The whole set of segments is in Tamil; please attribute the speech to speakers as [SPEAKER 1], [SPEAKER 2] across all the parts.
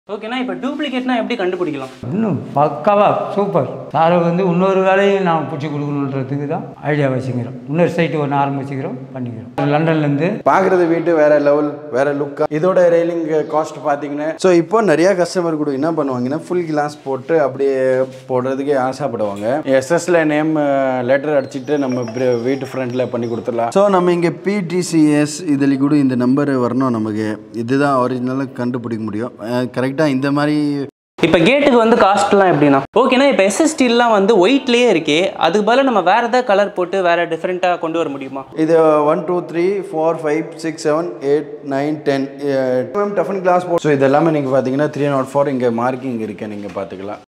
[SPEAKER 1] ஓகேண்ணா இப்போ டூப்ளிகேட்னா எப்படி கண்டுபிடிக்கலாம்
[SPEAKER 2] இன்னும் பக்காவா சூப்பர் சாரை வந்து இன்னொரு வேலையும் நான் பிடிச்சி கொடுக்கணுன்றதுக்கு தான் ஐடியா வச்சுக்கிறோம் இன்னொரு சைட்டு ஒன்று ஆரம்பிச்சுக்கிறோம் பண்ணிக்கிறோம் லண்டன்லேருந்து
[SPEAKER 3] பார்க்குறது வீட்டு வேற லெவல் வேற லுக்கா இதோட ரெயிலிங் காஸ்ட் பார்த்தீங்கன்னா ஸோ இப்போ நிறைய கஸ்டமர் கூட என்ன பண்ணுவாங்கன்னா ஃபுல் கிளாஸ் போட்டு அப்படியே போடுறதுக்கே ஆசைப்படுவாங்க எஸ்எஸ்ல நேம் லெட்டர் அடிச்சுட்டு நம்ம br- வீட்டு ஃப்ரண்ட்ல பண்ணி கொடுத்துடலாம் ஸோ நம்ம இங்கே பிடிசிஎஸ் இதில் கூட இந்த நம்பர் வரணும் நமக்கு இதுதான் ஒரிஜினலாக கண்டுபிடிக்க முடியும் கரெக்டாக இந்த மாதிரி
[SPEAKER 1] இப்போ கேட்டுக்கு வந்து காஸ்ட்லாம் எப்படிண்ணா ஓகேண்ணா இப்போ எஸ்எஸ்டிலாம் வந்து ஒயிட்லேயே இருக்கே அதுக்கு பதிலா நம்ம வேறு ஏதாவது கலர் போட்டு வேறு டிஃப்ரெண்ட்டாக கொண்டு வர முடியுமா
[SPEAKER 3] இது one two three four five six seven eight nine ten ma'am toughen glass போட் ஸோ இது எல்லாமே நீங்கள் பார்த்தீங்கன்னா த்ரீ நாட் ஃபோர் இங்கே மார்க்கிங் இருக்கு நீங்கள் பார்த்துக்கலாம்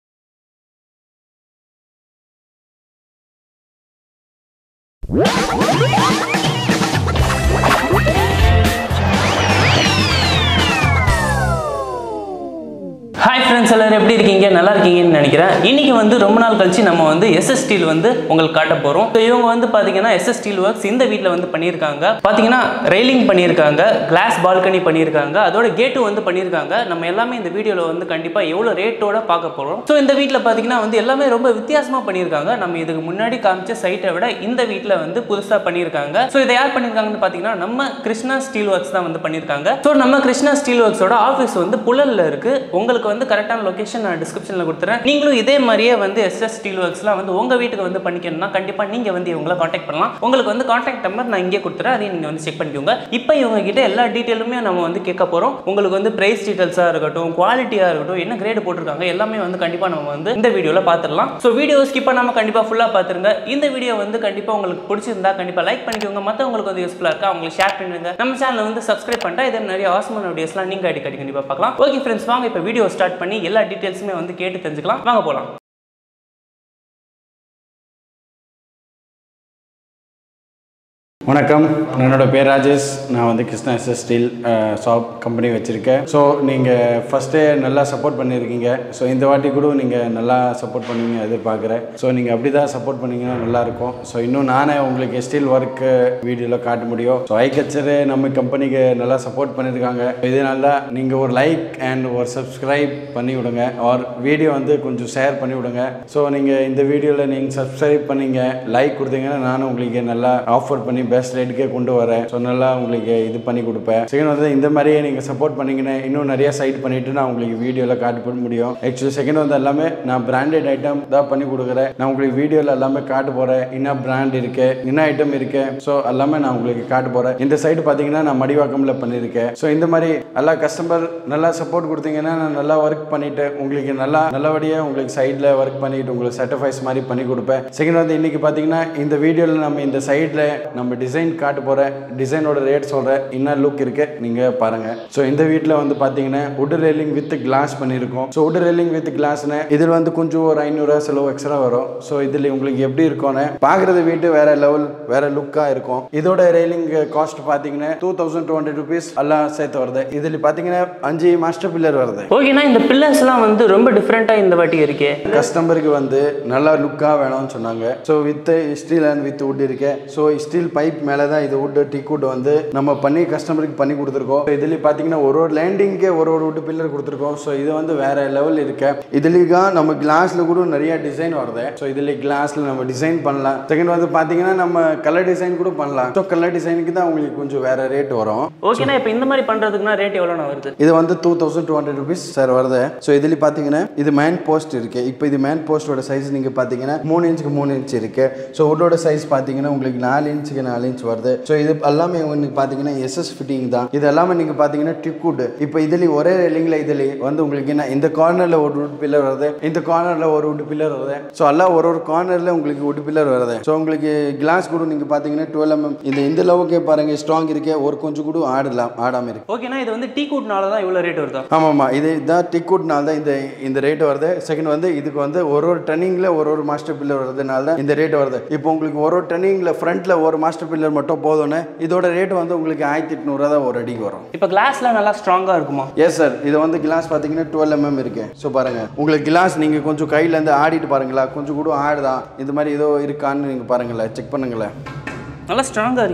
[SPEAKER 1] ஹாய் ஃப்ரெண்ட்ஸ் எல்லாரும் எப்படி இருக்கீங்க நல்லா இருக்கீங்கன்னு நினைக்கிறேன் இன்னைக்கு வந்து ரொம்ப நாள் கழிச்சு நம்ம வந்து எஸ்எஸ் ஸ்டீல் வந்து உங்களுக்கு காட்ட போகிறோம் ஸோ இவங்க வந்து பார்த்தீங்கன்னா எஸ்எஸ் ஸ்டீல் ஒர்க்ஸ் இந்த வீட்டில் வந்து பண்ணியிருக்காங்க பார்த்தீங்கன்னா ரெயிலிங் பண்ணியிருக்காங்க கிளாஸ் பால்கனி பண்ணியிருக்காங்க அதோட கேட்டும் வந்து பண்ணியிருக்காங்க நம்ம எல்லாமே இந்த வீடியோவில் வந்து கண்டிப்பாக எவ்வளோ ரேட்டோட பார்க்க போகிறோம் ஸோ இந்த வீட்டில் பார்த்தீங்கன்னா வந்து எல்லாமே ரொம்ப வித்தியாசமாக பண்ணியிருக்காங்க நம்ம இதுக்கு முன்னாடி காமிச்ச சைட்டை விட இந்த வீட்டில் வந்து புதுசாக பண்ணியிருக்காங்க ஸோ இதை யார் பண்ணியிருக்காங்கன்னு பார்த்தீங்கன்னா நம்ம கிருஷ்ணா ஸ்டீல் ஒர்க்ஸ் தான் வந்து பண்ணியிருக்காங்க ஸோ நம்ம கிருஷ்ணா ஸ்டீல் ஒர்க்ஸோட ஆஃபீஸ் வந்து புழல்ல இருக்கு உங்களுக்கு வந்து கரெக்டான லொகேஷன் நான் டிஸ்கிரிப்ஷனில் கொடுத்துறேன் நீங்களும் இதே மாதிரியே வந்து எஸ்எஸ் ஸ்டீல் ஒர்க்ஸ்லாம் வந்து உங்க வீட்டுக்கு வந்து பண்ணிக்கணும்னா கண்டிப்பாக நீங்கள் வந்து இவங்கள காண்டாக்ட் பண்ணலாம் உங்களுக்கு வந்து காண்டாக்ட் நம்பர் நான் இங்கே கொடுத்துறேன் அதையும் நீங்கள் வந்து செக் பண்ணிக்கோங்க இப்போ இவங்க கிட்ட எல்லா டீட்டெயிலுமே நம்ம வந்து கேட்க போகிறோம் உங்களுக்கு வந்து பிரைஸ் டீட்டெயில்ஸாக இருக்கட்டும் குவாலிட்டியாக இருக்கட்டும் என்ன கிரேட் போட்டிருக்காங்க எல்லாமே வந்து கண்டிப்பாக நம்ம வந்து இந்த வீடியோவில் பார்த்துடலாம் ஸோ வீடியோ ஸ்கிப் பண்ணாமல் கண்டிப்பாக ஃபுல்லாக பார்த்துருங்க இந்த வீடியோ வந்து கண்டிப்பாக உங்களுக்கு பிடிச்சிருந்தா கண்டிப்பாக லைக் பண்ணிக்கோங்க மற்றவங்களுக்கு வந்து யூஸ்ஃபுல்லாக இருக்கா அவங்களுக்கு ஷேர் பண்ணுங்க நம்ம சேனலை வந்து சப்ஸ்கிரைப் பண்ணிட்டா இதே நிறைய ஆசமான வீடியோஸ்லாம் நீங்கள் அடிக்கடி கண்டிப்பாக பார்க்கலாம் ஓகே ஃப்ரெண்ட்ஸ் வாங்க இப்போ வீடியோ ஸ்டார்ட் பண்ணி எல்லா டீட்டெயில்ஸுமே வந்து கேட்டு தெரிஞ்சுக்கலாம் வாங்க போகலாம்
[SPEAKER 3] வணக்கம் என்னோட பேர் ராஜேஷ் நான் வந்து Krishna SS steel shop company வச்சுருக்கேன் ஸோ நீங்கள் ஃபஸ்ட்டே நல்லா சப்போர்ட் பண்ணியிருக்கீங்க ஸோ இந்த வாட்டி கூட நீங்கள் நல்லா சப்போர்ட் பண்ணுவீங்க எதிர்பார்க்குறேன் ஸோ நீங்கள் அப்படி தான் சப்போர்ட் பண்ணீங்கன்னா நல்லாயிருக்கும் ஸோ இன்னும் நானே உங்களுக்கு ஸ்டீல் ஒர்க்கு வீடியோவில் காட்ட முடியும் ஸோ ஐகச்சரு நம்ம கம்பெனிக்கு நல்லா சப்போர்ட் பண்ணியிருக்காங்க இதனால தான் நீங்கள் ஒரு லைக் அண்ட் ஒரு சப்ஸ்கிரைப் பண்ணி விடுங்க ஆர் வீடியோ வந்து கொஞ்சம் ஷேர் பண்ணி விடுங்க ஸோ நீங்கள் இந்த வீடியோவில் நீங்கள் சப்ஸ்கிரைப் பண்ணீங்க லைக் கொடுத்தீங்கன்னா நானும் உங்களுக்கு நல்லா ஆஃபர் பண்ணி பெஸ்ட் ரேட்டுக்கே கொண்டு வரேன் ஸோ நல்லா உங்களுக்கு இது பண்ணி கொடுப்பேன் செகண்ட் வந்து இந்த மாதிரியே நீங்கள் சப்போர்ட் பண்ணீங்கன்னா இன்னும் நிறைய சைட் பண்ணிட்டு நான் உங்களுக்கு வீடியோவில் காட்டி போட முடியும் ஆக்சுவலி செகண்ட் வந்து எல்லாமே நான் பிராண்டட் ஐட்டம் தான் பண்ணி கொடுக்குறேன் நான் உங்களுக்கு வீடியோவில் எல்லாமே காட்ட போகிறேன் என்ன பிராண்ட் இருக்கு என்ன ஐட்டம் இருக்கு ஸோ எல்லாமே நான் உங்களுக்கு காட்ட போகிறேன் இந்த சைடு பார்த்தீங்கன்னா நான் மடிவாக்கம்ல பண்ணியிருக்கேன் ஸோ இந்த மாதிரி எல்லா கஸ்டமர் நல்லா சப்போர்ட் கொடுத்தீங்கன்னா நான் நல்லா ஒர்க் பண்ணிட்டு உங்களுக்கு நல்லா நல்லபடியாக உங்களுக்கு சைடில் ஒர்க் பண்ணிட்டு உங்களுக்கு சர்டிஃபைஸ் மாதிரி பண்ணி கொடுப்பேன் செகண்ட் வந்து இன்னைக்கு பார்த்தீங்கன்னா இந்த வீடியோவில் நம்ம இந்த சைடில் நம்ம டிசைன் காட்ட போகிறேன் டிசைனோட ரேட் சொல்கிறேன் என்ன லுக் இருக்கு நீங்கள் பாருங்கள் ஸோ இந்த வீட்டில் வந்து பார்த்தீங்கன்னா உட் ரெயிலிங் வித் கிளாஸ் பண்ணியிருக்கோம் ஸோ உட் ரெயிலிங் வித் கிளாஸ்னு இதில் வந்து கொஞ்சம் ஒரு ஐநூறுரூவா செலவு எக்ஸ்ட்ரா வரும் ஸோ இதில் உங்களுக்கு எப்படி இருக்கும்னு பார்க்குறது வீட்டு வேற லெவல் வேற லுக்காக இருக்கும் இதோட ரெயிலிங் காஸ்ட் பார்த்தீங்கன்னா two thousand two hundred rupees எல்லாம் சேர்த்து வருது இதில் பார்த்தீங்கன்னா அஞ்சு மாஸ்டர் பில்லர் வருது
[SPEAKER 1] ஓகேண்ணா இந்த பில்லர்ஸ்லாம் வந்து ரொம்ப டிஃப்ரெண்ட்டாக இந்த வாட்டி இருக்கே
[SPEAKER 3] கஸ்டமருக்கு வந்து நல்லா லுக்காக வேணும்னு சொன்னாங்க so with steel and with wood இருக்கு ஸோ ஸ்டீல் பைப் மேலே தான் இது வுட் டிக் வுட் வந்து நம்ம பண்ணி கஸ்டமருக்கு பண்ணி கொடுத்துருக்கோம் இதில் பார்த்தீங்கன்னா ஒரு ஒரு லேண்டிங்க்கே ஒரு ஒரு வுட் பில்லர் கொடுத்துருக்கோம் ஸோ இது வந்து வேற லெவல் இருக்கு இதுலேயும் நம்ம கிளாஸில் கூட நிறைய டிசைன் வருது ஸோ இதில் கிளாஸில் நம்ம டிசைன் பண்ணலாம் செகண்ட் வந்து பார்த்தீங்கன்னா நம்ம கலர் டிசைன் கூட பண்ணலாம் ஸோ கலர் டிசைனுக்கு தான் உங்களுக்கு கொஞ்சம் வேற ரேட் வரும்
[SPEAKER 1] ஓகேண்ணா இப்போ இந்த மாதிரி பண்ணுறதுக்குனா ரேட் எவ்வளோண்ணா வருது
[SPEAKER 3] இது வந்து two thousand two hundred rupees sir வருது ஸோ இதில் பார்த்தீங்கன்னா இது மேன் போஸ்ட் இருக்கு இப்போ இது மேன் போஸ்டோட சைஸ் நீங்கள் பார்த்தீங்கன்னா மூணு இன்ச்சுக்கு மூணு இன்ச் இருக்கு ஸோ உட்டோட சைஸ் பார்த்தீங்கன்னா உங்களுக்கு நாலு இன்ச்சுக்கு நாலு இன்ச் வருது ஸோ இது எல்லாமே உங்களுக்கு பார்த்தீங்கன்னா எஸ்எஸ் ஃபிட்டிங் தான் இது எல்லாமே நீங்கள் பார்த்தீங்கன்னா டிக்குட் இப்போ இதில் ஒரே ரெயிலிங்கில் இதில் வந்து உங்களுக்கு என்ன இந்த கார்னரில் ஒரு உட் பில்லர் வருது இந்த கார்னரில் ஒரு உட் பில்லர் வருது ஸோ எல்லாம் ஒரு ஒரு கார்னரில் உங்களுக்கு உட் பில்லர் வருது ஸோ உங்களுக்கு கிளாஸ் கூட நீங்கள் பார்த்தீங்கன்னா டுவெல் எம்எம் இந்த இந்த லெவலுக்கே பாருங்க ஸ்ட்ராங் இருக்கே ஒரு கொஞ்சம் கூட ஆடலாம் ஆடாமல் இருக்கு
[SPEAKER 1] ஓகேண்ணா இது வந்து டீ கூட்னால தான் இவ்வளோ ரேட் வருதா
[SPEAKER 3] ஆமாம்மா இது இதான் டிக்கெட்னால தான் இந்த இந்த ரேட் வருது செகண்ட் வந்து இதுக்கு வந்து ஒரு ஒரு டன்னிங்கில் ஒரு ஒரு மாஸ்டர் பில்லர் வருதுனால தான் இந்த ரேட் வருது இப்போ உங்களுக்கு ஒரு ஒரு டன்னிங்கில் ஃப்ரண்ட்டில் ஒரு மாஸ்டர் பில்லர் மட்டும் போதும்னு இதோட ரேட் வந்து உங்களுக்கு ஆயிரத்தி எட்நூறுவா தான் ஒரு அடிக்கு வரும்
[SPEAKER 1] இப்போ கிளாஸ்லாம் நல்லா ஸ்ட்ராங்காக இருக்குமா
[SPEAKER 3] எஸ் சார் இது வந்து கிளாஸ் பார்த்தீங்கன்னா டுவெல் எம்எம் இருக்கு ஸோ பாருங்க உங்களுக்கு கிளாஸ் நீங்கள் கொஞ்சம் கையிலேருந்து ஆடிட்டு பாருங்களா கொஞ்சம் கூட ஆடுதான் இந்த மாதிரி ஏதோ இருக்கான்னு நீங்கள் பாருங்களேன் செக் பண்ணுங்களேன்
[SPEAKER 1] நல்லா ஸ்ட்ராங்காக இருக்கேண்ணா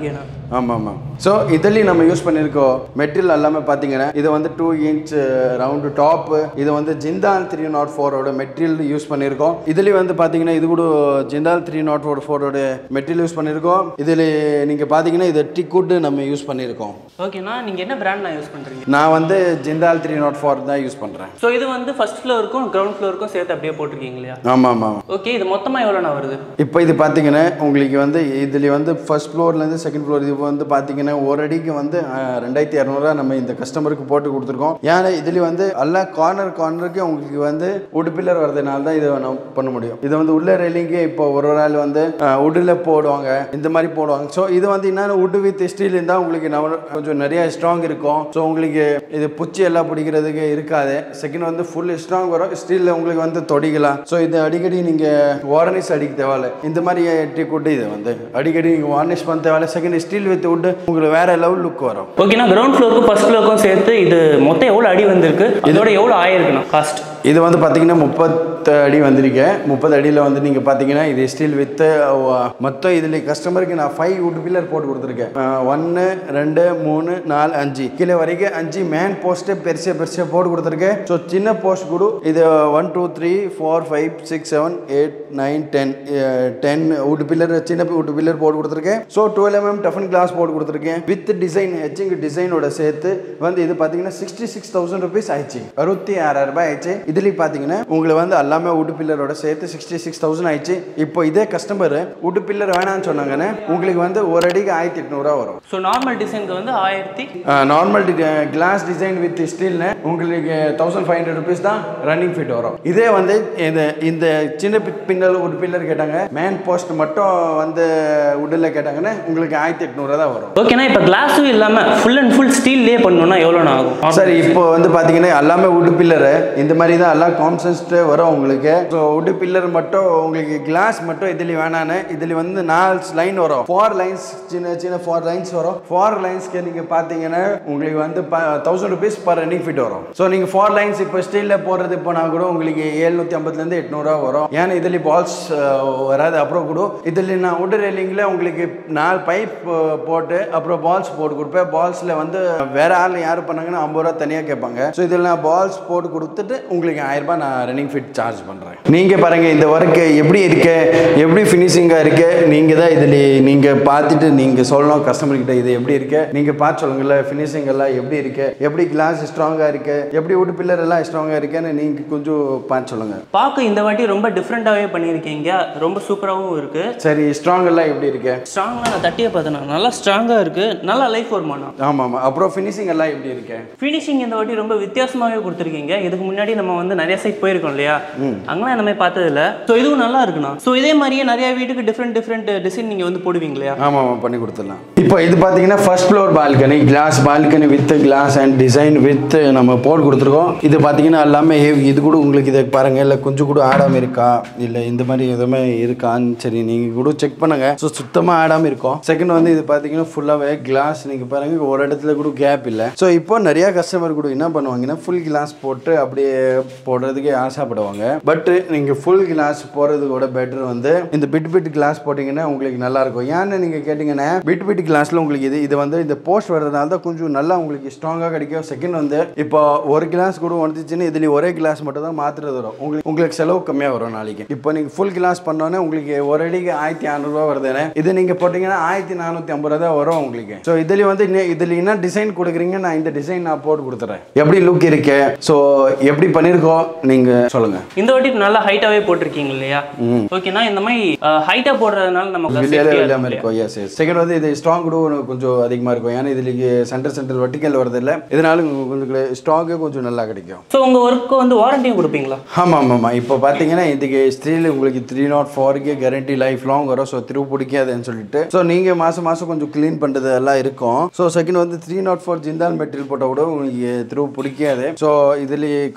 [SPEAKER 3] ஆமாம் ஆமாம் ஸோ இதுலேயும் நம்ம யூஸ் பண்ணியிருக்கோம் மெட்டீரியல் எல்லாமே பார்த்தீங்கன்னா இது வந்து டூ இன்ச் ரவுண்டு டாப்பு இது வந்து ஜிந்தால் த்ரீ நாட் ஃபோரோட மெட்டீரியல் யூஸ் பண்ணியிருக்கோம் இதுலேயும் வந்து பார்த்தீங்கன்னா இது கூட ஜிந்தால் த்ரீ நாட் ஃபோர் ஃபோரோட மெட்டீரியல் யூஸ் பண்ணியிருக்கோம் இதில் நீங்கள் பார்த்தீங்கன்னா இது டிக்குட்டு நம்ம யூஸ் பண்ணியிருக்கோம்
[SPEAKER 1] ஓகேண்ணா நீங்கள் என்ன பிராண்ட்லாம் யூஸ் பண்ணுறீங்க
[SPEAKER 3] நான் வந்து ஜிந்தால் த்ரீ நாட் ஃபோர் தான் யூஸ் பண்ணுறேன்
[SPEAKER 1] ஸோ இது வந்து ஃபர்ஸ்ட் ஃப்ளோருக்கும் கிரவுண்ட் ஃப்ளோருக்கும் சேர்த்து அப்படியே போட்டிருக்கீங்க இல்லையா
[SPEAKER 3] ஆமாம் ஆமாம்
[SPEAKER 1] ஓகே இது மொத்தமாக எவ்வளோண்ணா வருது
[SPEAKER 3] இப்போ இது பார்த்தீங்கன்னா உங்களுக்கு வந்து இதில் வந்து ஃபர்ஸ்ட் ஃப்ளோர்லேருந்து செகண்ட் ஃப்ளோர் இது வந்து பார்த்தீங்கன்னா ஒரு அடிக்கு வந்து அஹ், ரெண்டாயிரத்தி இரநூறுவா நம்ம இந்த கஸ்டமருக்கு போட்டு கொடுத்துருக்கோம் ஏன்னா இதில் வந்து எல்லா கார்னர் கார்னருக்கு உங்களுக்கு வந்து உட் பில்லர் வரதுனால தான் இதை நம்ம பண்ண முடியும் இது வந்து உள்ள ரெயிலிங்கே இப்போ ஒரு ஒரு ஆள் வந்து உட்டில் போடுவாங்க இந்த மாதிரி போடுவாங்க ஸோ இது வந்து என்னென்ன உட் வித் ஸ்டீல் இருந்தால் உங்களுக்கு நம்ம கொஞ்சம் நிறைய ஸ்ட்ராங் இருக்கும் ஸோ உங்களுக்கு இது பூச்சி எல்லாம் பிடிக்கிறதுக்கு இருக்காது செகண்ட் வந்து ஃபுல் ஸ்ட்ராங் வரும் ஸ்டீலில் உங்களுக்கு வந்து தொடிக்கலாம் ஸோ இது அடிக்கடி நீங்கள் வார்னிஷ் அடிக்க தேவையில்ல இந்த மாதிரி டீ குட்டு இது வந்து அடிக்கடி நீங்கள் வார்னிஷ் பண்ண தேவையில்ல செகண்ட் ஸ்டீல் வித் உட்டு உங்களுக்கு வேற லெவல் லுக் வரும்
[SPEAKER 1] ஓகேண்ணா கிரவுண்ட் ஃப்ளோருக்கும் ஃபர்ஸ்ட் ஃப்ளோருக்கும் சேர்த்து இது மொத்தம் எவ்வளோ அடி வந்திருக்கு இதோட எவ்வளோ ஆயிருக்குண்ணா காஸ்ட்
[SPEAKER 3] இது வந்து பார்த்தீங்கன்னா முப்பத்து அடி வந்திருக்கேன் முப்பது அடியில் வந்து நீங்கள் பார்த்தீங்கன்னா இது ஸ்டீல் வித்து மொத்தம் இதில் கஸ்டமருக்கு நான் ஃபைவ் வுட் பில்லர் போட்டு கொடுத்துருக்கேன் ஒன்று ரெண்டு மூணு நாலு அஞ்சு கீழே வரைக்கும் அஞ்சு மேன் போஸ்ட்டு பெருசாக பெருசாக போட்டு கொடுத்துருக்கேன் ஸோ சின்ன போஸ்ட் கூட இது one two three four five six seven eight nine ten ten wood pillar சின்ன வுட் பில்லர் போட்டு கொடுத்துருக்கேன் so twelve MM toughen glass போட்டு கொடுத்துருக்கேன் வித் டிசைன் ஹெச்சிங் டிசைனோட சேர்த்து வந்து இது பார்த்தீங்கன்னா சிக்ஸ்டி சிக்ஸ் தௌசண்ட் ருபீஸ் ஆயிடுச்சு அறுபத்தி ஆறாயிரம் ரூபாய் ஆயிடுச்சு இதுலேயும் பார்த்தீங்கன்னா உங்களுக்கு வந்து எல்லாமே உட் பில்லரோட சேர்த்து சிக்ஸ்டி சிக்ஸ் தௌசண்ட் ஆயிடுச்சு இப்போ இதே கஸ்டமர் உட் பில்லர் வேணாம்னு சொன்னாங்கன்னா உங்களுக்கு வந்து ஒரு அடிக்கு ஆயிரத்தி எட்நூறுவா வரும்
[SPEAKER 1] ஸோ நார்மல் டிசைனுக்கு வந்து ஆயிரத்தி
[SPEAKER 3] நார்மல் கிளாஸ் டிசைன் வித் ஸ்டீல்னு உங்களுக்கு தௌசண்ட் ஃபைவ் ஹண்ட்ரட் ருபீஸ் தான் ரன்னிங் ஃபிட் வரும் இதே வந்து இந்த இந்த சின்ன பி- பின்னல் உட் பில்லர் கேட்டாங்க மேன் போஸ்ட் மட்டும் வந்து உட்டில் கேட்டாங்கன்னா உங்களுக்கு ஆயிரத்தி எட்நூறுவா தான் வரும்
[SPEAKER 1] ஓகேண்ணா இப்போ கிளாஸும் இல்லாமல் ஃபுல் அண்ட் ஃபுல் ஸ்டீல்லே பண்ணணும்னா எவ்வளோண்ணா ஆகும்
[SPEAKER 3] சரி இப்போ வந்து பார்த்தீங்கன்னா எல்லாமே உட் பில்லரு இந்த மாதிரி தான் எல்லாம் கான்சன்ஸ்ட்டு வரும் உங்களுக்கு ஸோ உட் பில்லர் மட்டும் உங்களுக்கு கிளாஸ் மட்டும் இதுல வேணான்னு இதுல வந்து நாலு லைன் வரும் ஃபோர் லைன்ஸ் சின்ன சின்ன ஃபோர் லைன்ஸ் வரும் ஃபோர் லைன்ஸ்க்கு நீங்கள் பார்த்தீங்கன்னா உங்களுக்கு வந்து thousand rupees per running feet வரும் ஸோ நீங்கள் ஃபோர் லைன்ஸ் இப்போ ஸ்டீலில் போடுறது போனா கூட உங்களுக்கு ஏழ்நூற்றி ஐம்பதுலேருந்து எட்நூறுவா வரும் ஏன்னா இதில் பால்ஸ் வராது அப்புறம் கூட இதில் நான் உட் ரெயிலிங்கில் உங்களுக்கு நாலு பைப் போட்டு அப்புறம் பால்ஸ் போட்டு கொடுப்பேன் பால்ஸில் வந்து வேற ஆள் யார் பண்ணாங்கன்னா ஐம்பது ரூபா தனியாக கேட்பாங்க ஸோ இதில் நான் பால்ஸ் போட்டு கொடுத்துட்டு உங்களுக்கு ஆயிரம் ரூபாய் நான் ரன்னிங் ஃபிட் சார்ஜ் பண்ணுறேன் நீங்கள் பாருங்கள் இந்த ஒர்க்கு எப்படி இருக்கு எப்படி ஃபினிஷிங்காக இருக்கு நீங்கள் தான் இதில் நீங்கள் பார்த்துட்டு நீங்கள் சொல்லணும் கஸ்டமர் கிட்ட இது எப்படி இருக்கு நீங்கள் பார்த்து சொல்லுங்கள்ல ஃபினிஷிங் எல்லாம் எப்படி இருக்கு எப்படி கிளாஸ் ஸ்ட்ராங்காக இருக்கு எப்படி உட் பில்லர் எல்லாம் ஸ்ட்ராங்காக இருக்குன்னு நீங்கள் கொஞ்சம் பார்த்து சொல்லுங்கள்
[SPEAKER 1] பார்க்க இந்த வாட்டி ரொம்ப டிஃப்ரெண்ட்டாகவே பண்ணியிருக்கீங்க ரொம்ப சூப்பராகவும் இருக்குது
[SPEAKER 3] சரி ஸ்ட்ராங் எல்லாம் எப்படி இருக்கு
[SPEAKER 1] ஸ்ட்ராங்காக நான் தட்டியே பார்த்தேண்ணா நல்லா ஸ்ட்ராங்காக இருக்குது நல்லா லைஃப் வருமாண்ணா
[SPEAKER 3] ஆமாம் ஆமாம் அப்புறம் ஃபினிஷிங் எல்லாம் எப்படி இருக்கு
[SPEAKER 1] ஃபினிஷிங் இந்த வாட்டி ரொம்ப வித்தியாசமாகவே கொடுத்துருக்கீங்க இதுக்கு முன்னாடி நம்ம வந்து நிறைய சைட் போயிருக்கோம் இல்லையா அங்கெல்லாம் இந்த மாதிரி பார்த்ததில்ல ஸோ இதுவும் நல்லா இருக்குண்ணா ஸோ இதே மாதிரியே நிறைய வீட்டுக்கு டிஃப்ரெண்ட் டிஃப்ரெண்ட் டிசைன் நீங்கள் வந்து போடுவீங்க இல்லையா
[SPEAKER 3] ஆமாம் ஆமாம் பண்ணி கொடுத்துடலாம் இப்போ இது பார்த்தீங்கன்னா first floor balcony glass balcony with glass and design with நம்ம போட்டு கொடுத்துருக்கோம் இது பார்த்தீங்கன்னா எல்லாமே heavy. இது கூட உங்களுக்கு இதை பாருங்க இல்லை கொஞ்சம் கூட ஆடாமல் இருக்கா இல்லை இந்த மாதிரி எதுவுமே இருக்கான்னு சரி நீங்கள் கூட செக் பண்ணுங்க ஸோ சுத்தமாக ஆடாமல் இருக்கும் செகண்ட் வந்து இது பார்த்தீங்கன்னா ஃபுல்லாகவே கிளாஸ் நீங்கள் பாருங்க ஒரு இடத்துல கூட கேப் இல்லை ஸோ இப்போ நிறைய கஸ்டமர் கூட என்ன பண்ணுவாங்கன்னா ஃபுல் கிளாஸ் போட்டு அப்படியே போடுறதுக்கு ஆசைப்படுவாங்க பட் நீங்கள் ஃபுல் கிளாஸ் போடுறது கூட பெட்டர் வந்து இந்த பிட் பிட் கிளாஸ் போட்டிங்கன்னா உங்களுக்கு நல்லா இருக்கும் ஏன்னு நீங்கள் கேட்டிங்கன்னா பிட் பிட் கிளாஸில் உங்களுக்கு இது இது வந்து இந்த போஸ்ட் வர்றதுனால தான் கொஞ்சம் நல்லா உங்களுக்கு ஸ்ட்ராங்காக கிடைக்கும் செகண்ட் வந்து இப்போ ஒரு கிளாஸ் கூட வந்துச்சுன்னு இதில் ஒரே கிளாஸ் மட்டும் தான் மாற்றுறது வரும் உங்களுக்கு உங்களுக்கு செலவு கம்மியாக வரும் நாளைக்கு இப்போ நீங்கள் ஃபுல் கிளாஸ் பண்ணோன்னே உங்களுக்கு ஒரு அடிக்கு ஆயிரத்தி அறநூறுவா வருதுன்னு இது நீங்கள் போட்டிங்கன்னா ஆயிரத்தி நானூற்றி ஐம்பது ரூபா தான் வரும் உங்களுக்கு ஸோ இதில் வந்து இன்னும் இதில் என்ன டிசைன் கொடுக்குறீங்க நான் இந்த டிசைன் நான் போட்டு கொடுத்துறேன் எப்படி லுக் இருக்கு ஸோ எப்படி பண்ணியிருக்கோம் நீங்கள் சொல்லுங்கள்
[SPEAKER 1] இந்த வாட்டி நல்லா ஹைட்டாகவே போட்டிருக்கீங்க இல்லையா ஓகேண்ணா இந்த மாதிரி ஹைட்டாக போடுறதுனால நமக்கு
[SPEAKER 3] வெளியாலே
[SPEAKER 1] safety ஆ
[SPEAKER 3] வெளியாமல்
[SPEAKER 1] இருக்கும் இல்லையா?
[SPEAKER 3] இருக்கும் எஸ் எஸ் செகண்ட் வந்து இது ஸ்ட்ராங் கூட ஒன்று கொஞ்சம் அதிகமாக இருக்கும் ஏன்னா இதில் சென்டர் சென்டர் வெர்டிக்கல் வரது இல்லை இதனால உங்களுக்கு கொஞ்சம் ஸ்ட்ராங்கே கொஞ்சம் நல்லா கிடைக்கும்
[SPEAKER 1] ஸோ உங்கள் ஒர்க்கு வந்து வாரண்டியும் கொடுப்பீங்களா
[SPEAKER 3] ஆமாம் ஆமாம் ஆமாம் இப்போ பார்த்தீங்கன்னா இதுக்கு ஸ்டீல் உங்களுக்கு த்ரீ நாட் ஃபோருக்கு கேரண்டி லைஃப் லாங் வரும் ஸோ திரும்ப பிடிக்காதுன்னு சொல்லிட்டு ஸோ நீங்கள் மாதம் மாதம் கொஞ்சம் க்ளீன் பண்ணுறது எல்லாம் இருக்கும் ஸோ செகண்ட் வந்து three nought four Jindal material போட்டால் கூட உங்களுக்கு திரும்ப பிடிக்காது ஸோ இதில் கான்ஸ்டப்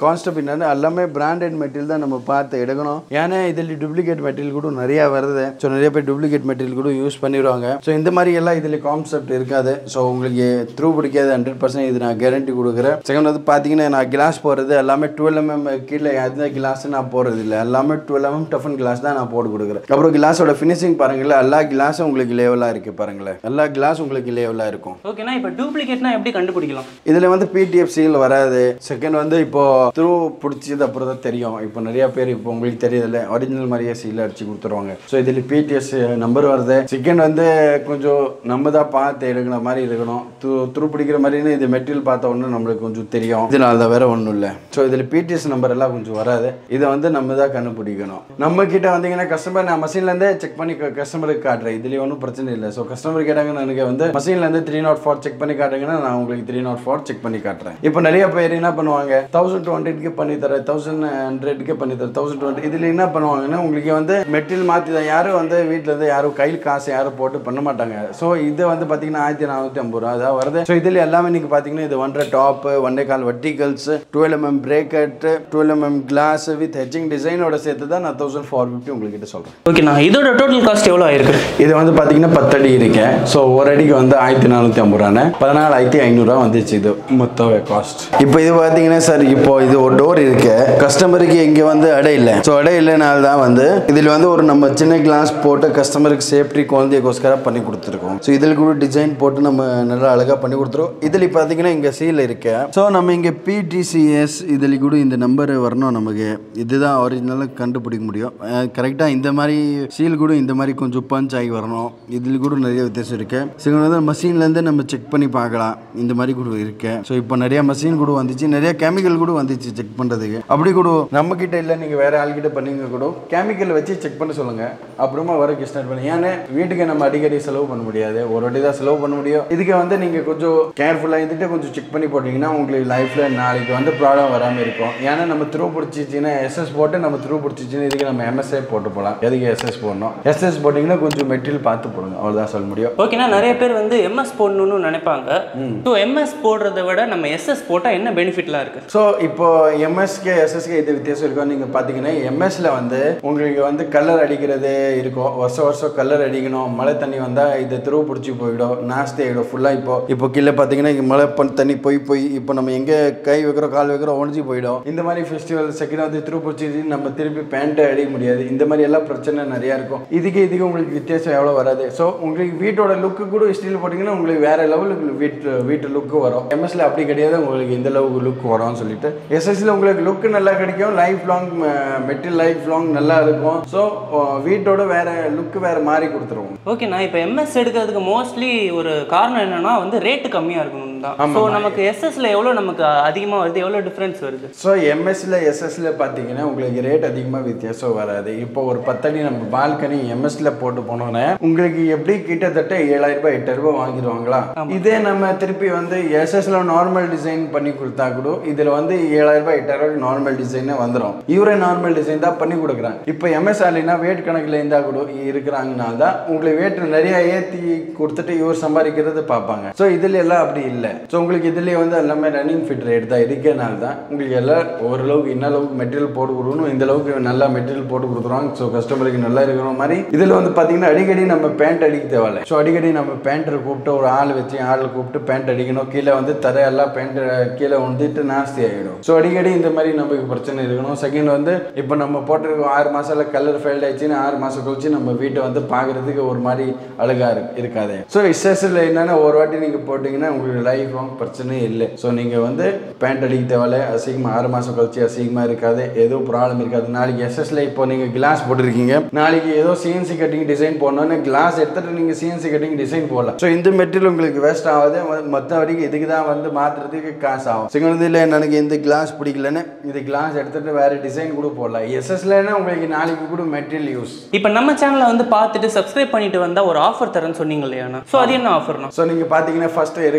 [SPEAKER 3] என்னன்னா எல்லாமே பிராண்டட் மெட்டீரியல் தான் நம்ம பார்த்து எடுக்கணும் ஏன்னா இதில் டூப்ளிகேட் மெட்டீரியல் கூட நிறைய வருது ஸோ நிறைய பேர் டூப்ளிகேட் மெட்டீரியல் கூட யூஸ் பண்ணிடுவாங்க ஸோ இந்த மாதிரி எல்லாம் இதில் கான்செப்ட் இருக்காது ஸோ உங்களுக்கு த்ரூ பிடிக்காது ஹண்ட்ரட் பர்சன்ட் இது நான் கேரண்டி கொடுக்குறேன் செகண்ட் வந்து பார்த்தீங்கன்னா நான் கிளாஸ் போடுறது எல்லாமே டுவெல் எம்எம் கீழே எந்த கிளாஸ் நான் போடுறது இல்லை எல்லாமே டுவெல் எம்எம் டஃபன் கிளாஸ் தான் நான் போட்டு கொடுக்குறேன் அப்புறம் கிளாஸோட ஃபினிஷிங் பாருங்களேன் எல்லா கிளாஸும் உங்களுக்கு லேவலாக இருக்கு பாருங்களேன் எல்லா கிளாஸ் உங்களுக்கு லேவலாக இருக்கும்
[SPEAKER 1] ஓகேண்ணா இப்போ டூப்ளிகேட்னா எப்படி கண்டுபிடிக்கலாம்
[SPEAKER 3] இதில் வந்து பிடிஎஃப் சீல் வராது செகண்ட் வந்து இப்போ த்ரூ பிடிச்சது அப்புறம் தான் தெரியும் இப்போ நிறைய பேர் இப்போ உங்களுக்கு தெரியுதுல்ல ஒரிஜினல் மாதிரியே சீல் அடிச்சு கொடுத்துருவாங்க ஸோ இதில் பிடிஎஸ் நம்பர் வருது செகண்ட் வந்து கொஞ்சம் நம்ம தான் பார்த்து எடுக்கிற மாதிரி இருக்கணும் த்ரூ த்ரூ பிடிக்கிற மாதிரின்னு இது மெட்டீரியல் பார்த்த உடனே நம்மளுக்கு கொஞ்சம் தெரியும் இதனால தான் வேற ஒன்றும் இல்லை ஸோ இதில் பிடிஎஸ் நம்பர் எல்லாம் கொஞ்சம் வராது இதை வந்து நம்ம தான் கண்டுபிடிக்கணும் நம்ம கிட்ட வந்தீங்கன்னா கஸ்டமர் நான் மஷின்லேருந்தே செக் பண்ணி கஸ்டமருக்கு காட்டுறேன் இதுலேயே ஒன்றும் பிரச்சனை இல்லை ஸோ கஸ்டமர் கேட்டாங்கன்னா எனக்கு வந்து மஷின்லேருந்து த்ரீ நாட் ஃபோர் செக் பண்ணி காட்டுங்கன்னா நான் உங்களுக்கு த்ரீ நாட் ஃபோர் செக் பண்ணி காட்டுறேன் இப்போ நிறைய பேர் என்ன பண்ணுவாங்க தௌசண்ட் டூ ஹண்ட்ரட்க்கு பண்ணி தரேன் தௌசண்ட் ஹண்ட்ரட்க்கு பண்ணி தரேன் தௌசண்ட் டூ ஹண்ட்ரட் இதில் என்ன பண்ணுவாங்கன்னா உங்களுக்கு வந்து மெட்டீரியல் மாற்றி தான் யாரும் வந்து வீட்டில் இருந்து யாரும் கையில் காசு யாரும் போட்டு பண்ண மாட்டாங்க ஸோ இது வந்து பார்த்தீங்கன்னா ஆயிரத்தி நானூற்றி ஐம்பது ரூபா அதான் வருது ஸோ இதில் எல்லாமே நீங்கள் பார்த்தீங்கன்னா இது ஒன்றரை டாப்பு ஒன்றே கால் verticals twelve MM bracket twelve MM glass with etching டிசைனோட சேர்த்து தான் நான் தௌசண்ட் ஃபோர் ஃபிஃப்டி உங்ககிட்ட சொல்கிறேன்
[SPEAKER 1] ஓகேண்ணா இதோட டோட்டல் காஸ்ட் எவ்வளோ ஆயிருக்கு
[SPEAKER 3] இது வந்து பார்த்தீங்கன்னா பத்தடி இருக்கு ஸோ ஒரு அடிக்கு வந்து ஆயிரத்தி நானூற்றி ஐம்பது ரூபான்னு பதினாலாயிரத்தி ஐநூறுரூவா வந்துச்சு இது மொத்த காஸ்ட் இப்போ இது பார்த்தீங்கன்னா சார் இப்போ இது ஒரு டோர் இருக்கு கஸ்டமருக்கு இங்கே வந்து அடை இல்லை ஸோ அடை இல்லைனால தான் வந்து இதில் வந்து ஒரு நம்ம சின்ன கிளாஸ் போட்டு கஸ்டமருக்கு சேஃப்டி குழந்தையக்கோஸ்கர பண்ணி கொடுத்துருக்கோம் ஸோ இதில் கூட டிசைன் போட்டு நம்ம நல்லா அழகாக பண்ணி கொடுத்துருவோம் இதில் பார்த்தீங்கன்னா இங்கே சீல் இருக்கு ஸோ நம்ம இங்கே பிடிசிஎஸ் இதில் கூட இந்த நம்பர் வரணும் நமக்கு இதுதான் ஒரிஜினலாக கண்டுபிடிக்க முடியும் கரெக்டாக இந்த மாதிரி சீல் கூட இந்த மாதிரி கொஞ்சம் பஞ்ச் ஆகி வரணும் இதில் கூட நிறைய வித்தியாசம் இருக்கு சில வந்து மஷின்லேருந்து நம்ம செக் பண்ணி பார்க்கலாம் இந்த மாதிரி கூட இருக்கு ஸோ இப்போ நிறைய மஷின் கூட வந்துச்சு நிறைய கெமிக்கல் கூட வந்துச்சு செக் பண்ணுறதுக்கு அப்படி கூட நம்ம கிட்ட இல்லை நீங்கள் வேற ஆள்கிட்ட பண்ணீங்க கூட கெமிக்கல் வச்சு செக் பண்ண சொல்லுங்க அப்புறமா வர ஸ்டார்ட் பண்ணி ஏன்னா வீட்டுக்கு நம்ம அடிக்கடி செலவு பண்ண முடியாது ஒரு வாட்டி தான் செலவு பண்ண முடியும் இதுக்கு வந்து நீங்கள் கொஞ்சம் கேர்ஃபுல்லாக இருந்துட்டு கொஞ்சம் செக் பண்ணி போட்டிங்கன்னா உங்களுக்கு லைஃப்பில் நாளைக்கு வந்து ப்ராப்ளம் வராமல் இருக்கும் ஏன்னா நம்ம த்ரூ பிடிச்சிச்சின்னா எஸ்எஸ் போட்டு நம்ம த்ரூ பிடிச்சிச்சின்னா இதுக்கு நம்ம எம்எஸ்ஏ போட்டு போகலாம் எதுக்கு எஸ்எஸ் போடணும் எஸ்எஸ் போட்டிங்கன்னா கொஞ்சம் மெட்டீரியல் பார்த்து போடுங்க அவ்வளோதான் சொல்ல முடியும்
[SPEAKER 1] ஓகேண்ணா நிறைய பேர் வந்து எம்எஸ் போடணும்னு நினைப்பாங்க ஸோ எம்எஸ் போடுறத விட நம்ம எஸ்எஸ் போட்டால் என்ன பெனிஃபிட்லாம் இருக்கு
[SPEAKER 3] ஸோ இப்போ எம்எஸ்கே எஸ்எஸ்கே இது வித்தியாசம் இருக்கும் நீங்கள் பார்த்தீங்கன்னா எம்எஸ்ல வந்து உங்களுக்கு வந்து கலர் அடிக்கிறது இருக்கும் வருஷம் வருஷம் கலர் அடிக்கணும் மழை தண்ணி வந்தால் இது திருவு பிடிச்சி போயிடும் நாஸ்தி ஆகிடும் ஃபுல்லாக இப்போ இப்போ கீழே பார்த்தீங்கன்னா இங்கே மழை பண் தண்ணி போய் போய் இப்போ நம்ம எங்கே கை வைக்கிறோம் கால் வைக்கிறோம் ஒழிஞ்சு போயிடும் இந்த மாதிரி ஃபெஸ்டிவல் செகண்ட் வந்து திருவு பிடிச்சி நம்ம திருப்பி பேண்ட்டை அடிக்க முடியாது இந்த மாதிரி எல்லாம் பிரச்சனை நிறையா இருக்கும் இதுக்கு இதுக்கு உங்களுக்கு வித்தியாசம் எவ்வளோ வராது ஸோ உங்களுக்கு வீட்டோட லுக்கு கூட ஸ்டீல் போட்டிங்கன்னா உங்களுக்கு வேற லெவலுக்கு வீட்டு வீட்டு லுக்கு வரும் எம்எஸ்ல அப்படி கிடையாது உங்களுக்கு இந்த அளவுக்கு லுக் வரும்னு சொல்லிட்டு எஸ்எஸ்ல உங்களுக்கு லுக்கு நல்லா கிடைக்கும் life long material life long நல்லா இருக்கும் ஸோ வீட்டோட வேற லுக்கு வேற மாறி கொடுத்துருவோம்
[SPEAKER 1] ஓகேண்ணா இப்போ எம்எஸ் எடுக்கிறதுக்கு மோஸ்ட்லி ஒரு காரணம் என்னன்னா வந்து ரேட்டு கம்மியாக இருக்கணும் தான் ஸோ நமக்கு எஸ்எஸ்ல எவ்வளோ நமக்கு அதிகமாக வருது எவ்வளோ டிஃப்ரென்ஸ் வருது
[SPEAKER 3] ஸோ எம்எஸ்ல எஸ்எஸ்ல பார்த்தீங்கன்னா உங்களுக்கு ரேட் அதிகமாக வித்தியாசம் வராது இப்போ ஒரு பத்தடி நம்ம பால்கனி எம்எஸ்ல போட்டு போனோன்னே உங்களுக்கு எப்படி கிட்டத்தட்ட ஏழாயிரம் ரூபாய் எட்டாயிரம் ரூபாய் வாங்கிடுவாங்களா இதே நம்ம திருப்பி வந்து எஸ்எஸ்ல நார்மல் டிசைன் பண்ணி கொடுத்தா கூட இதில் வந்து ஏழாயிரம் ரூபாய் எட்டாயிரம் ரூபாய் நார்மல் டிசைனே வந்துடும் இவரே நார்மல் டிசைன் தான் பண்ணி கொடுக்குறாங்க இப்போ எம்எஸ் ஆலினா வெயிட் கணக்கில் இருந்தால் கூட இருக்கிறாங்கனால தான் உங்களுக்கு வெயிட் நிறைய ஏற்றி கொடுத்துட்டு இவர் சம்பாதிக்கிறது பார்ப்பாங்க ஸோ இதில் எல்லாம் அப்படி இல்லை ஸோ உங்களுக்கு இதுலேயே வந்து எல்லாமே ரன்னிங் ஃபிட் ரேட் தான் இருக்கனால தான் உங்களுக்கு எல்லாம் ஓரளவுக்கு என்ன அளவுக்கு மெட்டீரியல் போட்டு கொடுக்கணும் இந்த அளவுக்கு நல்லா மெட்டீரியல் போட்டு கொடுக்குறோம் ஸோ கஸ்டமருக்கு நல்லா இருக்கிற மாதிரி இதில் வந்து பார்த்தீங்கன்னா அடிக்கடி நம்ம பேண்ட் அடிக்க தேவையில்ல ஸோ அடிக்கடி நம்ம பேண்ட்டரை கூப்பிட்டு ஒரு ஆள் வச்சு ஆள் கூப்பிட்டு பேண்ட் அடிக்கணும் கீழே வந்து தரையெல்லாம் பேண்ட் கீழே வந்துட்டு நாஸ்தி ஆகிடும் ஸோ அடிக்கடி இந்த மாதிரி நமக்கு பிரச்சனை இருக்கணும் செகண்ட் வந்து இப்போ நம்ம போட்டிருக்கோம் ஆறு மாசம்ல கலர் ஃபெயில்ட் ஆயிடுச்சுன்னு ஆறு மாதம் கழிச்சு நம்ம வீட்டை வந்து பார்க்குறதுக்கு ஒரு மாதிரி அழகாக இருக்கு இருக்காது ஸோ இஸ்எஸ்ல என்னென்னா ஒரு வாட்டி நீங்கள் போட்டிங்கன்னா உங்களுக்கு லைஃப் பிரச்சனையே இல்லை ஸோ நீங்கள் வந்து பேண்ட் அடிக்க தேவையில்ல அசிங்கமாக ஆறு மாதம் கழிச்சு அசிங்கமாக இருக்காது எதுவும் ப்ராப்ளம் இருக்காது நாளைக்கு எஸ்எஸ்ல இப்போ நீங்கள் கிளாஸ் போட்டிருக்கீங்க நாளைக்கு ஏதோ சிஎன்சி கட்டிங் டிசைன் போடணும்னு கிளாஸ் எடுத்துட்டு நீங்கள் சிஎன்சி கட்டிங் டிசைன் போடலாம் ஸோ இந்த மெட்டீரியல் உங்களுக்கு வேஸ்ட் ஆகாது மற்ற வரைக்கும் இதுக்கு தான் வந்து மாற்றுறதுக்கு காசு ஆகும் சிங்கனது இல்லை எனக்கு இந்த கிளாஸ் பிடிக்கலன்னு இது கிளாஸ் எடுத்துட்டு வேற டிசைன் கூட போடலாம் எஸ்எஸ்லன்னா உங்களுக்கு நாளைக்கு கூட மெட்டீரியல் யூஸ்
[SPEAKER 1] இப்போ நம்ம சேனலை வந்து பார்த்துட்டு சப்ஸ்கிரைப் பண்ணிட்டு வந்தால் ஒரு ஆஃபர் தரேன்னு சொன்னீங்க இல்லையாண்ணா ஸோ அது என்ன ஆஃபர்னா
[SPEAKER 3] ஸோ நீங்கள் பார்த்தீங்கன்னா ஃபஸ்ட்டு இருக்குன்னா நான்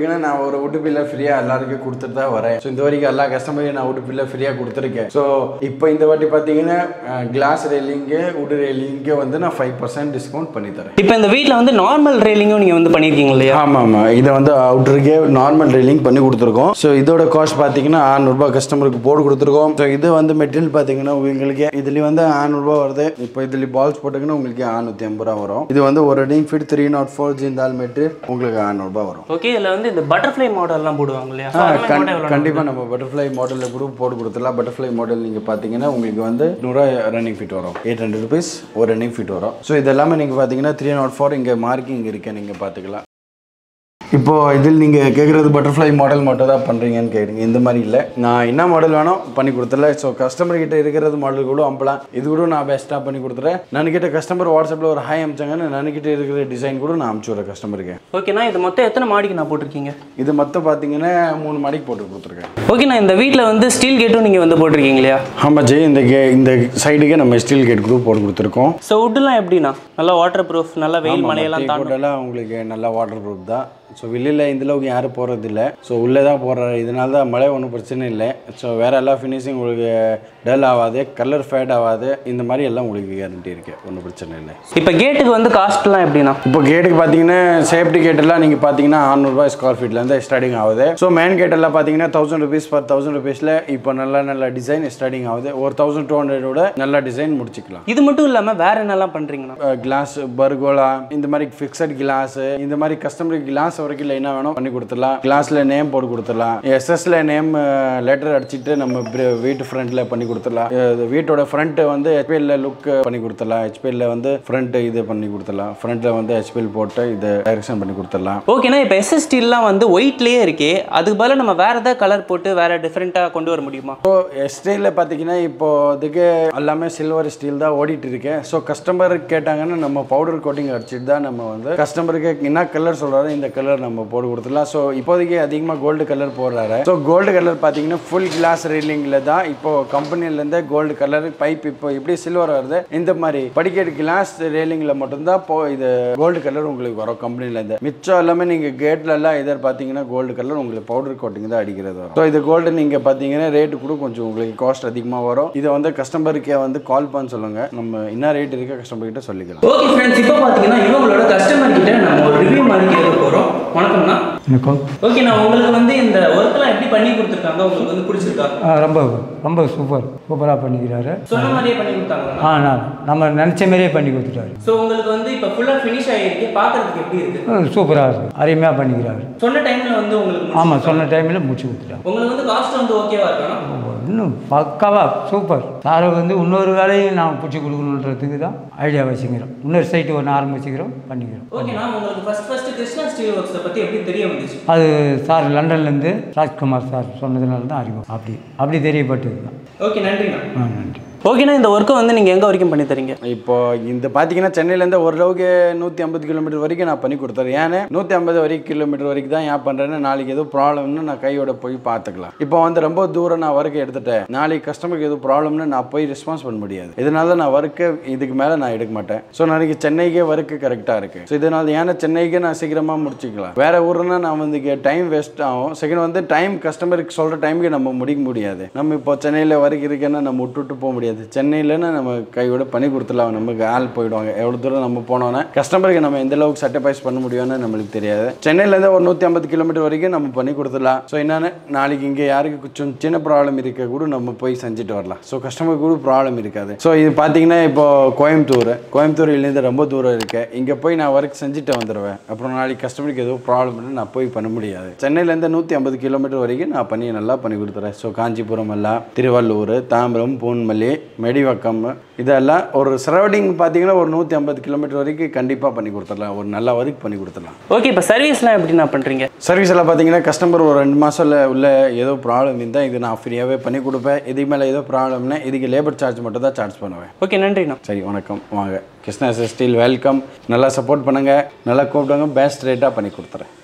[SPEAKER 3] ஒரு உட்டு பில்லை ஃப்ரீயாக எல்லாருக்கும் கொடுத்துட்டு தான் வரேன் ஸோ இந்த வரைக்கும் எல்லா கஸ்டமரையும் நான் உட்டு பில்லை ஃப்ரீயாக கொடுத்துருக்கேன் ஸோ இப்போ இந்த வாட்டி பார்த்தீங்கன்னா கிளாஸ் ரெயிலிங்கு உடு ரெயிலிங்கு வந்து நான் ஃபைவ் பர்சன்ட் டிஸ்கவுண்ட் பண்ணி தரேன்
[SPEAKER 1] இப்போ இந்த வீட்டில் வந்து நார்மல் ரேலிங்கும் நீங்கள் வந்து பண்ணியிருக்கீங்க இல்லையா
[SPEAKER 3] ஆமாம் ஆமாம் இதை வந்து அவுட்டருக்கே நார்மல் ரெயிலிங் பண்ணி கொடுத்துருக்கோம் ஸோ இதோட காஸ்ட் பார்த்தீங்கன்னா ஆறுநூறுபா கஸ்டமருக்கு போட்டு கொடுத்துருக்கோம் ஸோ இது வந்து மெட்டீரியல் பார்த்தீங்கன்னா உங்களுக்கு இதுலேயும் வந்து ஆறுநூறுபா வருது இப்போ இதில் பால்ஸ் போட்டிங்கன்னா உங்களுக்கு ஆறுநூற்றி ஐம்பது ரூபா வரும் இது வந்து ஒரு ring fit three nought four Jindal மெட்டு உங்களுக்கு ஆறுநூறுபா வரும்
[SPEAKER 1] ஓகே இதில் வந்து இந்த பட்டர்ஃப்ளை மாடல்லாம் போடுவாங்க இல்லையா So,
[SPEAKER 3] ஆ,
[SPEAKER 1] அந்த மாதிரி
[SPEAKER 3] கண்-
[SPEAKER 1] model எவ்வளவு?
[SPEAKER 3] கண்டிப்பா நம்ம பட்டர்ஃப்ளை மாடலில் கூட போட்டு கொடுத்துடலாம் பட்டர்ஃப்ளை மாடல் நீங்கள் பார்த்தீங்கன்னா உங்களுக்கு வந்து நூறுரூவா ரன்னிங் ஃபிட் வரும் எயிட் ஹண்ட்ரட் ருபீஸ் ஒரு ரன்னிங் ஃபிட் வரும் ஸோ இது எல்லாமே நீங்கள் பார்த்தீங்கன்னா த்ரீ நாட் ஃபோர் இங்கே மார்க்கிங் இருக்கு நீங்கள் பார்த்துக்கலாம் இப்போ இதில் நீங்கள் கேட்குறது பட்டர்ஃப்ளை மாடல் மட்டும் தான் பண்ணுறீங்கன்னு கேட்குறீங்க இந்த மாதிரி இல்லை நான் என்ன மாடல் வேணும் பண்ணி கொடுத்துடல ஸோ கஸ்டமர் கிட்ட இருக்கிறது மாடல் கூட அம்பலாம் இது கூட நான் பெஸ்ட்டாக பண்ணி கொடுத்துறேன் நன்கிட்ட கஸ்டமர் வாட்ஸ்அப்பில் ஒரு ஹாய் அமிச்சாங்கன்னு நன்கிட்ட இருக்கிற டிசைன் கூட நான் அமுச்சு விட்றேன் கஸ்டமருக்கு
[SPEAKER 1] ஓகேண்ணா இது மொத்தம் எத்தனை மாடிக்கு நான் போட்டிருக்கீங்க
[SPEAKER 3] இது மொத்தம் பார்த்தீங்கன்னா மூணு மாடிக்கு போட்டு கொடுத்துருக்கேன்
[SPEAKER 1] ஓகேண்ணா இந்த வீட்டில் வந்து ஸ்டீல் கேட்டும் நீங்கள் வந்து போட்டிருக்கீங்க இல்லையா
[SPEAKER 3] ஆமாம் ஜெய் இந்த கே இந்த சைடுக்கே நம்ம ஸ்டீல் கேட் குரூப் போட்டு கொடுத்துருக்கோம்
[SPEAKER 1] ஸோ வுட்லாம் எப்படிண்ணா நல்லா வாட்டர் ப்ரூஃப் நல்லா வெயில் மழையெல்லாம் தாண்டும்
[SPEAKER 3] கோட்டெல்லாம் உங்களுக்கு நல்லா வாட்டர் ப்ரூஃப் தான் ஸோ வெளியில் இந்த அளவுக்கு யாரும் போகிறது இல்லை ஸோ உள்ளே தான் போடுறாரு இதனால தான் மழை ஒன்றும் பிரச்சனை இல்லை ஸோ வேறு எல்லா ஃபினிஷிங் உங்களுக்கு டல் ஆகாது கலர் ஃபேட் ஆகாது இந்த மாதிரி எல்லாம் உங்களுக்கு கேரண்டி இருக்குது ஒன்றும் பிரச்சனை இல்லை
[SPEAKER 1] இப்போ கேட்டுக்கு வந்து காஸ்ட்லாம் எப்படிண்ணா
[SPEAKER 3] இப்போ கேட்டுக்கு பார்த்தீங்கன்னா சேஃப்டி கேட் எல்லாம் நீங்கள் பார்த்தீங்கன்னா ஆறுநூறுபா ஸ்கொயர் ஃபீட்லேருந்து ஸ்டார்டிங் ஆகுது ஸோ மேன் கேட் எல்லாம் பார்த்தீங்கன்னா தௌசண்ட் ருபீஸ் பர் தௌசண்ட் ருபீஸில் இப்போ நல்ல நல்ல டிசைன் ஸ்டார்டிங் ஆகுது ஒரு தௌசண்ட் டூ ஹண்ட்ரடோட நல்ல டிசைன் முடிச்சிக்கலாம்
[SPEAKER 1] இது மட்டும் இல்லாமல் வேற என்னெல்லாம் பண்ணுறீங்கண்ணா
[SPEAKER 3] கிளாஸ் பர்கோலா இந்த மாதிரி ஃபிக்ஸட் கிளாஸ் இந்த மாதிரி கஸ்டமருக்கு கிளாஸ் வரைக்கும் லைனாக வேணும் பண்ணி கொடுத்துடலாம் கிளாஸ்ல நேம் போட்டு கொடுத்துடலாம் எஸ்எஸ்ல நேம் லெட்டர் அடிச்சிட்டு நம்ம br- வீட்டு ஃப்ரண்ட்ல பண்ணி கொடுத்துடலாம் இது வீட்டோட ஃப்ரண்ட் வந்து ஹெச்பிஎல்ல லுக் பண்ணி கொடுத்துடலாம் ஹெச்பிஎல்ல வந்து ஃப்ரண்ட் இது பண்ணி கொடுத்துடலாம் ஃப்ரண்ட்ல வந்து ஹெச்பிஎல் போட்டு இது டைரக்ஷன் பண்ணி கொடுத்துடலாம்
[SPEAKER 1] ஓகேண்ணா இப்போ எஸ்எஸ்டிலாம் வந்து ஒயிட்லேயே இருக்கே அதுக்கு பதிலா நம்ம வேற ஏதாவது கலர் போட்டு வேற டிஃப்ரெண்ட்டாக கொண்டு வர முடியுமா
[SPEAKER 3] ஸோ ஸ்டீலில் பார்த்தீங்கன்னா இப்போ இதுக்கு எல்லாமே சில்வர் ஸ்டீல் தான் ஓடிட்டு இருக்கு ஸோ கஸ்டமர் கேட்டாங்கன்னா நம்ம பவுடர் கோட்டிங் அடிச்சிட்டு தான் நம்ம வந்து கஸ்டமருக்கு என்ன கலர் சொல்கிறாரோ இந்த கலர் நம்ம போட்டு கொடுத்துடலாம் ஸோ இப்போதைக்கு அதிகமாக கோல்டு கலர் போடுறாரு ஸோ கோல்டு கலர் பார்த்தீங்கன்னா ஃபுல் கிளாஸ் ரீலிங்கில் தான் இப்போ கம்பெனிலேருந்து கோல்டு கலர் பைப் இப்போ எப்படி சில்வர் வருது இந்த மாதிரி படிக்கட்டு கிளாஸ் ரேலிங்கில் மட்டும்தான் இப்போ இது கோல்டு கலர் உங்களுக்கு வரும் கம்பெனிலேருந்து மிச்சம் எல்லாமே நீங்கள் கேட்ல எல்லாம் எதிர் பார்த்தீங்கன்னா கோல்டு கலர் உங்களுக்கு பவுடர் கோட்டிங் தான் அடிக்கிறது வரும் ஸோ இது கோல்டு நீங்கள் பார்த்தீங்கன்னா ரேட்டு கூட கொஞ்சம் உங்களுக்கு காஸ்ட் அதிகமாக வரும் இதை வந்து கஸ்டமருக்கே வந்து கால் பண்ண சொல்லுங்க நம்ம என்ன ரேட் இருக்க கஸ்டமர் கிட்ட சொல்லிக்கலாம்
[SPEAKER 1] ஓகே ஃப்ரெண்ட்ஸ் இப்போ பார்த்தீங்கன்னா இவங்களோட கஸ்டமர் கிட்ட நம்ம ஒரு ரிவ்யூ மாதிரி கேட்க போகிறோம் வணக்கம்ண்ணா
[SPEAKER 2] எனக்கும்
[SPEAKER 1] ஓகே நான் உங்களுக்கு வந்து இந்த ஒர்க்லாம் எப்படி பண்ணி கொடுத்துருக்காங்க உங்களுக்கு வந்து பிடிச்சிருக்கா
[SPEAKER 2] ஆ, ரொம்ப ரொம்ப சூப்பர் சூப்பராக பண்ணிக்கிறாரு
[SPEAKER 1] சொன்ன மாதிரியே பண்ணி கொடுத்தாங்களா
[SPEAKER 2] ஆ நான் நம்ம நினச்ச மாதிரியே பண்ணி கொடுத்துட்டாரு
[SPEAKER 1] ஸோ உங்களுக்கு வந்து இப்போ ஃபுல்லாக ஃபினிஷ் ஆகிருக்கு பார்க்கறதுக்கு எப்படி இருக்கு
[SPEAKER 2] சூப்பராக இருக்கு அருமையாக பண்ணிக்கிறாரு
[SPEAKER 1] சொன்ன டைம்ல வந்து உங்களுக்கு
[SPEAKER 2] ஆமாம் சொன்ன டைமில் முடிச்சு கொடுத்துட்டாரு
[SPEAKER 1] உங்களுக்கு வந்து காஸ்ட் வந்து ஓகேவா இருக்கணும்
[SPEAKER 2] இன்னும் பக்காவா சூப்பர் சாரை வந்து இன்னொரு வேலையும் நான் பிடிச்சி கொடுக்கணுன்றதுக்கு தான் ஐடியா வச்சுக்கிறோம் இன்னொரு சைட்டு ஒன்று ஆரம்பிச்சுக்கிறோம் பண்ணிக்கிறோம்
[SPEAKER 1] ஓகேண்ணா உங்களுக்கு ஃபர்ஸ்ட் ஃபர்ஸ்ட் கிருஷ்ணா ஸ்டீல் ஒர்க்ஸை பற்றி எப்படி தெரிய வந்துச்சு
[SPEAKER 2] அது சார் லண்டன்லேருந்து ராஜ்குமார் சார் சொன்னதுனால தான் அறிமுகம் அப்படி அப்படி தெரியப்பட்டது தான்
[SPEAKER 1] ஓகே நன்றிண்ணா
[SPEAKER 2] ஆ நன்றி
[SPEAKER 1] ஓகேண்ணா இந்த ஒர்க்கை வந்து நீங்கள் எங்கே வரைக்கும் பண்ணி தரீங்க
[SPEAKER 3] இப்போ இந்த பார்த்தீங்கன்னா சென்னையிலேருந்து ஓரளவுக்கு நூற்றி ஐம்பது கிலோமீட்டர் வரைக்கும் நான் பண்ணி கொடுத்துறேன் ஏன்னா நூற்றி ஐம்பது வரைக்கும் கிலோமீட்டர் வரைக்கும் தான் ஏன் பண்ணுறேன்னு நாளைக்கு எதுவும் ப்ராப்ளம்னு நான் கையோட போய் பார்த்துக்கலாம் இப்போ வந்து ரொம்ப தூரம் நான் ஒர்க் எடுத்துட்டேன் நாளைக்கு கஸ்டமருக்கு எதுவும் ப்ராப்ளம்னு நான் போய் ரெஸ்பான்ஸ் பண்ண முடியாது இதனால நான் ஒர்க்கு இதுக்கு மேலே நான் எடுக்க மாட்டேன் ஸோ நாளைக்கு சென்னைக்கே ஒர்க்கு கரெக்டாக இருக்குது ஸோ இதனால ஏன்னா சென்னைக்கே நான் சீக்கிரமாக முடிச்சுக்கலாம் வேற ஊருன்னா நான் வந்து டைம் வேஸ்ட் ஆகும் செகண்ட் வந்து டைம் கஸ்டமருக்கு சொல்கிற டைமுக்கு நம்ம முடிக்க முடியாது நம்ம இப்போ சென்னையில் ஒர்க் இருக்குன்னா நம்ம விட்டுட்டு போக முடியாது சென்னையிலன்னு நம்ம கையோட பண்ணி கொடுத்துடலாம் நமக்கு ஆள் போயிடுவாங்க எவ்வளோ தூரம் நம்ம போனோன்னா கஸ்டமருக்கு நம்ம எந்த அளவுக்கு சாட்டிஸ்ஃபைஸ் பண்ண முடியும்னு நம்மளுக்கு தெரியாது சென்னையிலேருந்து ஒரு நூற்றி ஐம்பது கிலோமீட்டர் வரைக்கும் நம்ம பண்ணி கொடுத்துடலாம் ஸோ என்னென்னு நாளைக்கு இங்கே யாருக்கு கொஞ்சம் சின்ன ப்ராப்ளம் இருக்க கூட நம்ம போய் செஞ்சுட்டு வரலாம் ஸோ கஸ்டமருக்கு கூட ப்ராப்ளம் இருக்காது ஸோ இது பார்த்தீங்கன்னா இப்போ கோயம்புத்தூர் கோயம்புத்தூர்லேருந்து ரொம்ப தூரம் இருக்கு இங்கே போய் நான் ஒர்க் செஞ்சுட்டு வந்துடுவேன் அப்புறம் நாளைக்கு கஸ்டமருக்கு ஏதோ ப்ராப்ளம் நான் போய் பண்ண முடியாது சென்னையிலேருந்து நூற்றி ஐம்பது கிலோமீட்டர் வரைக்கும் நான் பண்ணி நல்லா பண்ணி கொடுத்துறேன் ஸோ காஞ்சிபுரம் எல்லாம் திருவள்ளூர் தாம்பரம் பூன்மல்லி மெடிவக்கம் இதெல்லாம் ஒரு சரௌண்டிங் பார்த்தீங்கன்னா ஒரு நூற்றி ஐம்பது கிலோமீட்டர் வரைக்கும் கண்டிப்பாக பண்ணி கொடுத்துடலாம் ஒரு நல்ல ஒர்க் பண்ணி கொடுத்துடலாம்
[SPEAKER 1] ஓகே இப்போ சர்வீஸ்லாம் எப்படி நான் பண்ணுறீங்க
[SPEAKER 3] சர்வீஸ் எல்லாம் பார்த்தீங்கன்னா கஸ்டமர் ஒரு ரெண்டு மாதம்ல உள்ள ஏதோ ப்ராப்ளம் இருந்தால் இது நான் ஃப்ரீயாகவே பண்ணி கொடுப்பேன் இதுக்கு மேலே ஏதோ ப்ராப்ளம்னா இதுக்கு லேபர் சார்ஜ் மட்டும் தான் சார்ஜ் பண்ணுவேன்
[SPEAKER 1] ஓகே நன்றிண்ணா
[SPEAKER 3] சரி வணக்கம் வாங்க கிருஷ்ணா ஸ்டீல் வெல்கம் நல்லா சப்போர்ட் பண்ணுங்கள் நல்லா கூப்பிடுங்க பெஸ்ட் ரேட்டாக பண்ணி கொடுத்துறேன்